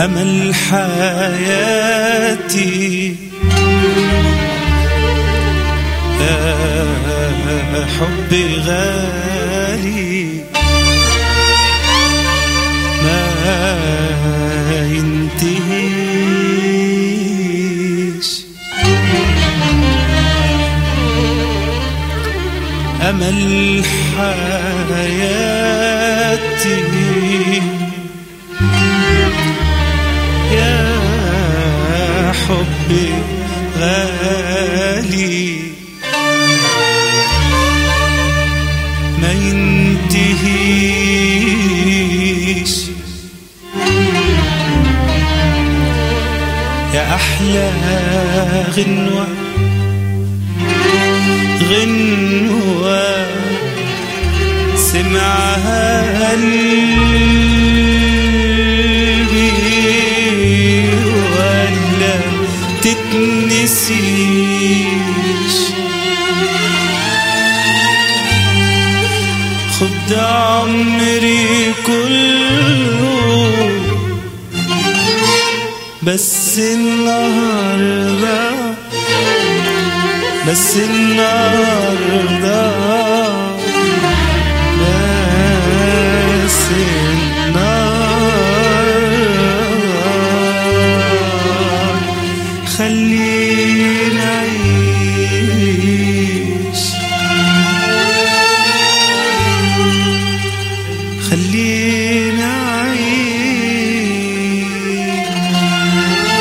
أمل حياتي يا حبي غالي ما ينتهيش أمل حياتي يا حبي غالي ما ينتهيش يا أحلى غنوة غنوة سمعها قلبي ولا تتنسيش خد عمري كله بس النهارده بس النهارده بس النهارده خلينا نعيش خلينا نعيش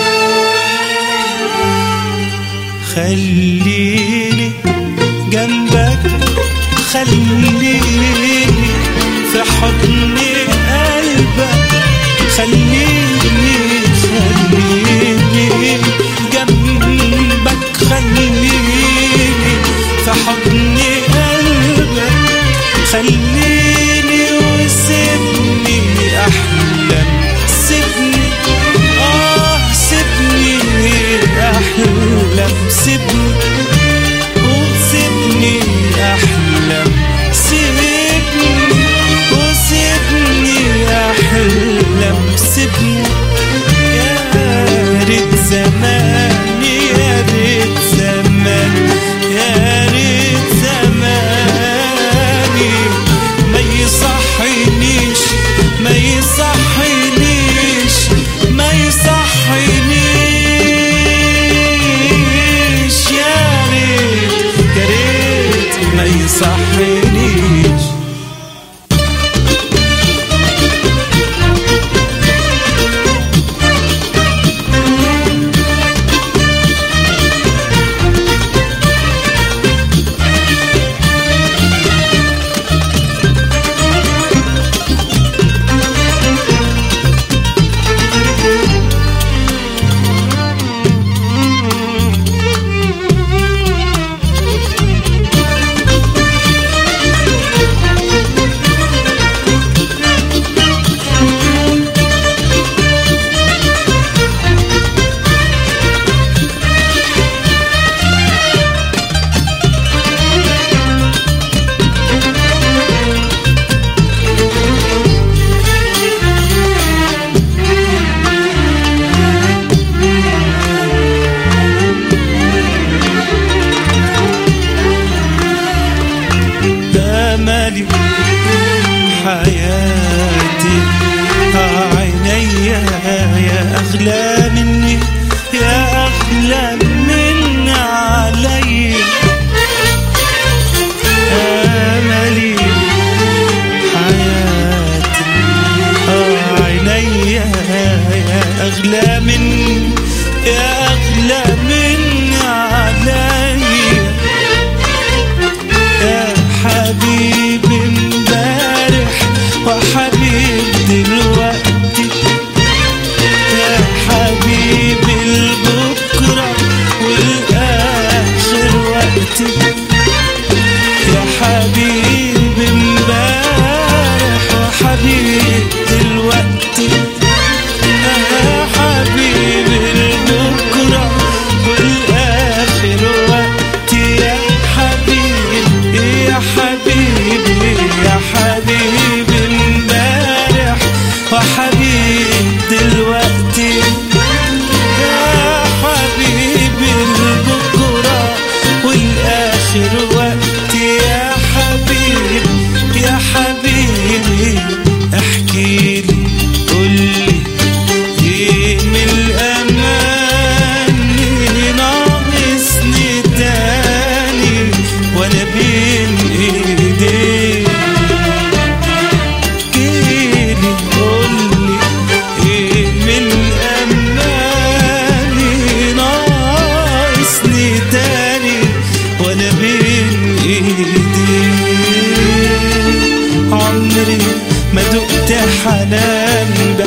خليني جنبك خليني في حضن قلبك خليني خليني جنبك خليني في حضن قلبك خليني وسيبني احلم سيبني اه سيبني احلم سيبني وسيبني احلم سيبني وسيبني احلم سيبني يا ريت زمان يا ريت زمان يا ريت زماني ما يصحينيش ما يصحينيش ما يصحينيش يا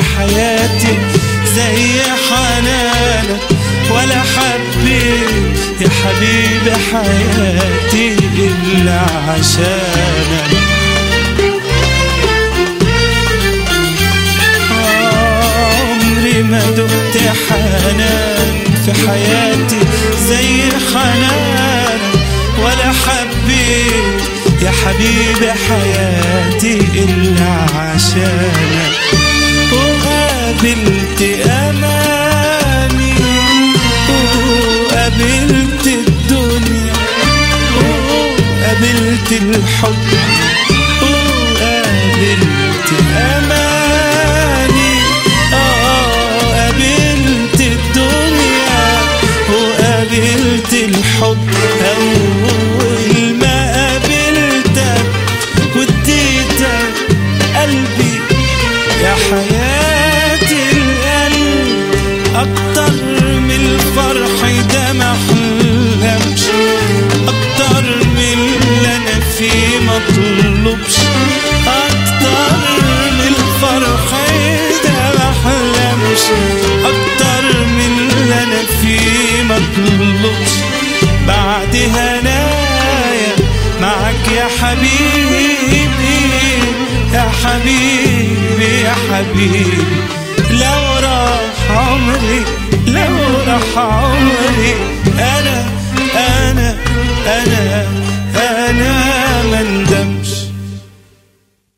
حياتي زي حنانك ولا حبيت يا حبيبي حياتي إلا عشانك عمري ما دقت حنان في حياتي زي حنانك ولا حبيت يا حبيبي حياتي إلا عشانك وقابلت أماني وقابلت الدنيا وقابلت الحب وقابلت أماني آه قابلت الدنيا وقابلت الحب أول ما قابلتك واديتك قلبي يا حياتي القلب أكتر من الفرح ده ما أحلمش أكتر من اللي أنا فيه مطلوبش أكتر من الفرح ده ما أحلمش أكتر من اللي أنا فيه مطلوبش بعد هنايا معك يا حبيبي يا حبيبي يا حبيبي لو راح عمري لو راح عمري أنا أنا أنا